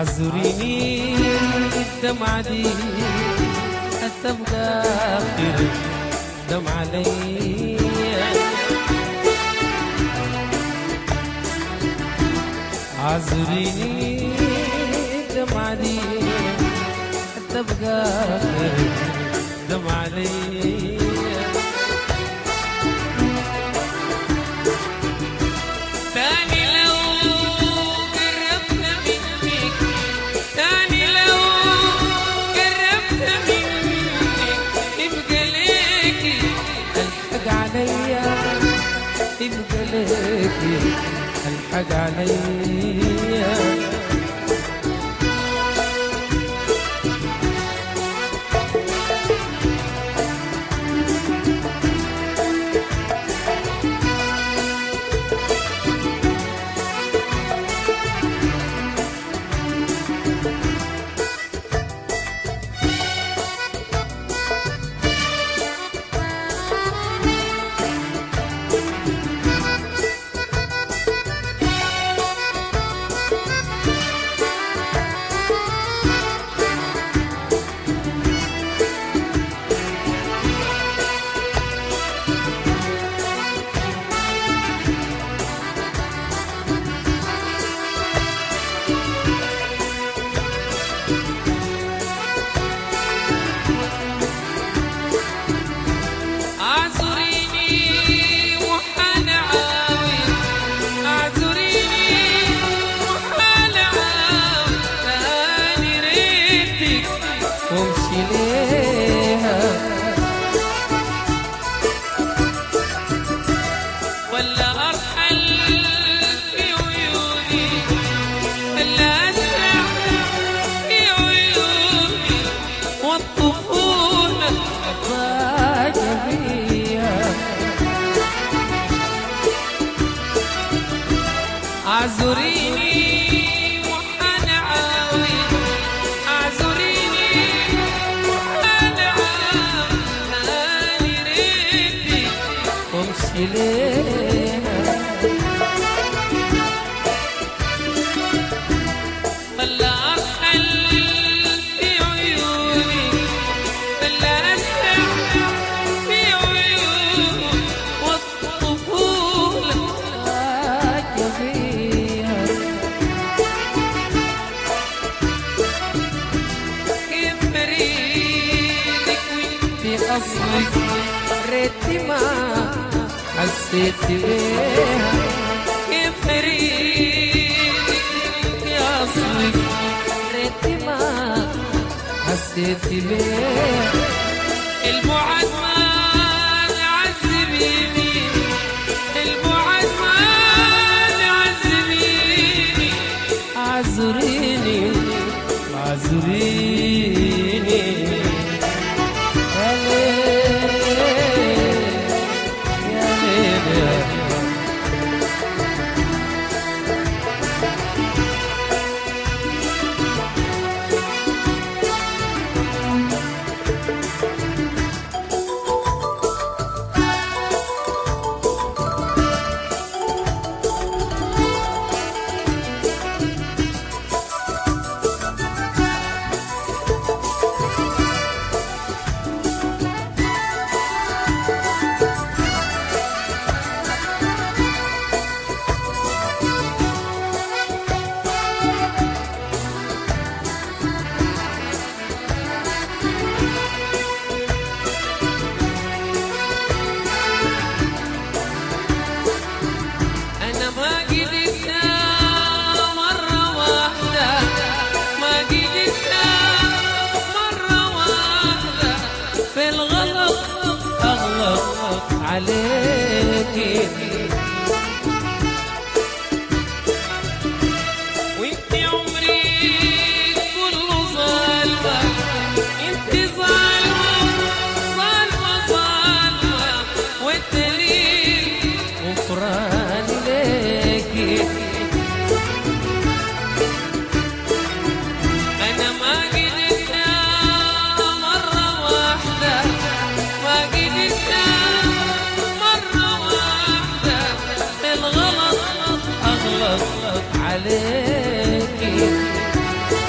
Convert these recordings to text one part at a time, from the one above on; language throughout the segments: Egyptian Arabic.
اعذريني الدمعة دي هتبقى آخر دم علي اعذريني الدمعة دي هتبقى آخر دم علي تاني لو قربت منك تاني لو قربت منك يبقى ليكي الحق عليا يبقى ليكي الحق عليا اعذريني وحال عاوي اعذريني وحال عاوي تاني ريتك وامشي ليها ولا ارحل في عيوني ولا اسرع في عيوني والطفولة ضاق فيها اعذريني وانا عاوي اعذريني وانا عاوي مالي ريتي وامشي ليها ولا ارحل في عيوني ولا اسرع في عيوني والطفولة ضاق فيها كيف بريدك وانت اصلك ريتي ما حسيت بيها كيف بريدك وانت اصلك ريتي ما حسيت بيها البعد ما يعذبني البعد ما يعذبني اعذريني اعذريني يا ليل يا ليل يا ليل أنا ما قدرت مرة واحدة ما قدرت مرة واحدة في الغلط أغلط عليكي وانت عمري كله ظالمة انت ظالمة ظالمة ظالمة والدليل غفراني ليكي أنا ما قدرت مرة واحدة ما قدرت مرة واحدة الغلط أغلط عليكي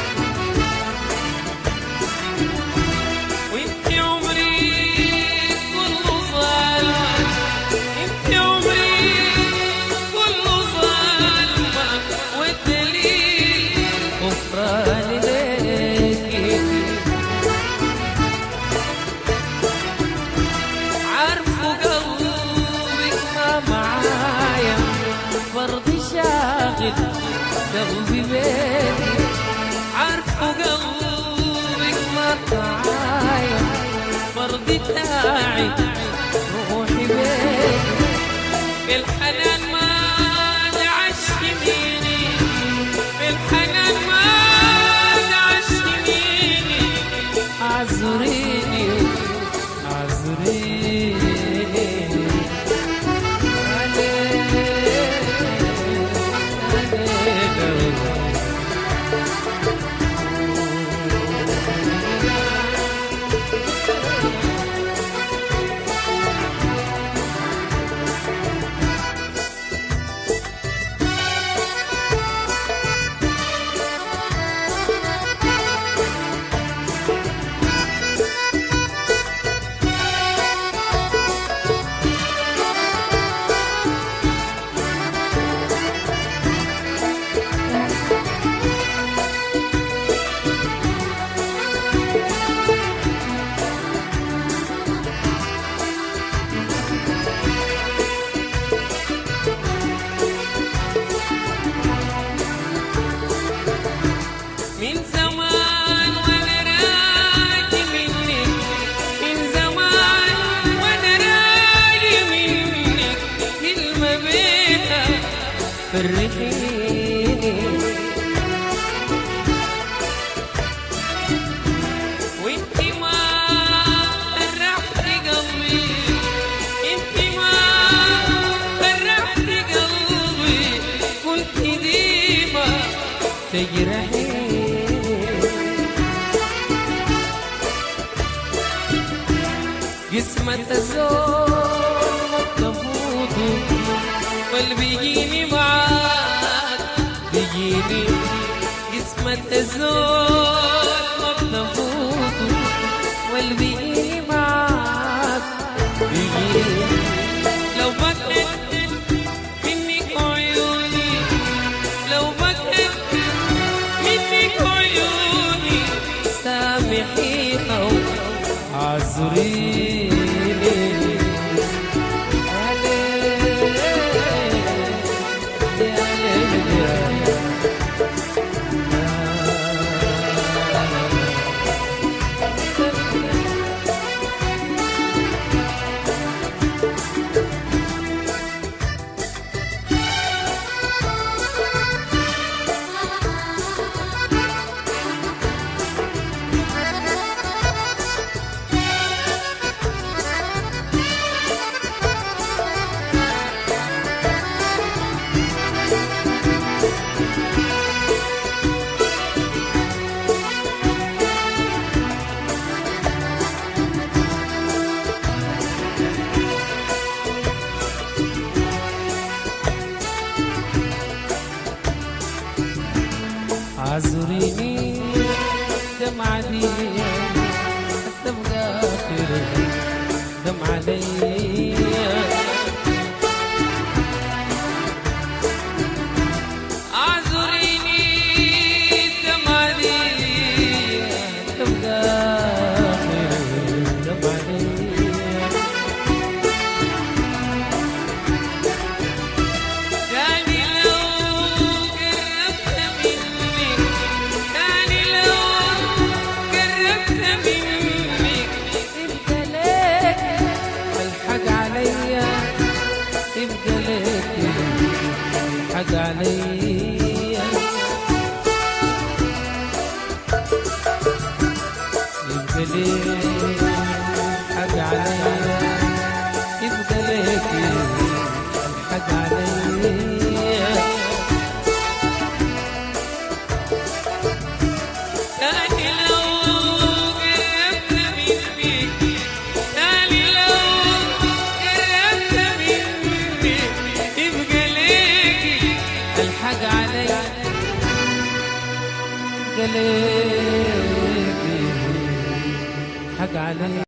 شاغل قلبي بيتي عارفه قلبك ما تعايا مرضي تاعي روحي بيتي بالحنان ما تعشميني بالحنان ما تعشميني اعذريني اعذريني من زمان وانا راجي منك من زمان وانا راجي منك كلمة بيها فرحيني وانت ما فرحتي قلبي انت ما فرحتي قلبي كنت ديما تجرحيني قسمة الزول تفوت قلبي يجيني معاك بيجيني قسمة الزول تفوت قلبي يجيني معاك بيجيني لو بكت منك عيوني لو بكت منك عيوني سامحيها عذريني عذريني دمعة دي تبقى آخر دمعة لي عذريني دمعة دي تبقى آخر دمعة لي تاني لو قربت منك تاني لو قربت منك يبقى لك الحق عليا يبقى لك الحق عليا يبقى لك الحق عليا يبقى لك الحق عليا تاني لو قربت منك تاني لو قربت منك يبقى ليكي الحق علي يبقى ليكي الحق علي